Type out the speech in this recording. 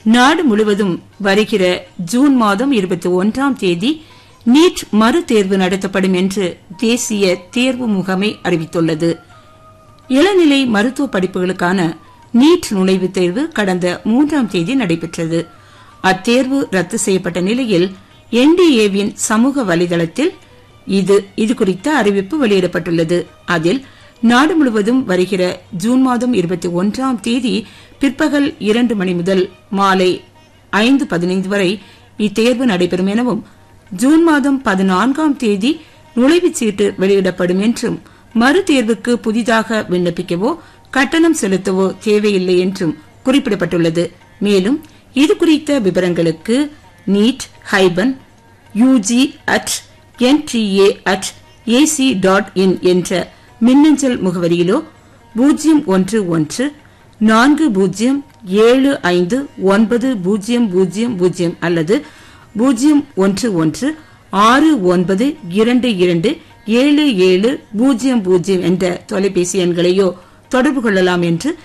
நாடு முழுவதும் வருகிற ஜூன் மாதம் இருபத்தி ஒன்றாம் தேதி நீட் மறு தேர்வு நடத்தப்படும் என்று தேசிய தேர்வு முகமை அறிவித்துள்ளது இளநிலை மருத்துவ படிப்புகளுக்கான நீட் நுழைவுத் தேர்வு கடந்த மூன்றாம் தேதி நடைபெற்றது அத்தேர்வு ரத்து செய்யப்பட்ட நிலையில் என்டிஏவின் சமூக வலைதளத்தில் இது இது குறித்த அறிவிப்பு வெளியிடப்பட்டுள்ளது அதில் நாடு முழுவதும் வருகிற ஜூன் மாதம் இருபத்தி ஒன்றாம் தேதி பிற்பகல் இரண்டு மணி முதல் மாலை ஐந்து பதினைந்து வரை இத்தேர்வு நடைபெறும் எனவும் ஜூன் மாதம் பதினான்காம் தேதி நுழைவுச் சீட்டு வெளியிடப்படும் என்றும் மறு தேர்வுக்கு புதிதாக விண்ணப்பிக்கவோ கட்டணம் செலுத்தவோ தேவையில்லை என்றும் குறிப்பிடப்பட்டுள்ளது மேலும் இது குறித்த விவரங்களுக்கு NEET hyphen UG at NTA at AC dot in என்ற மின்னஞ்சல் முகவரியிலோ பூஜ்ஜியம் ஒன்று ஒன்று நான்கு பூஜ்ஜியம் ஏழு ஐந்து ஒன்பது பூஜ்ஜியம் பூஜ்ஜியம் பூஜ்ஜியம் அல்லது பூஜ்ஜியம் ஒன்று ஒன்று ஆறு ஒன்பது இரண்டு இரண்டு ஏழு ஏழு பூஜ்ஜியம் பூஜ்ஜியம் என்ற தொலைபேசி எண்களையோ தொடர்பு கொள்ளலாம் என்று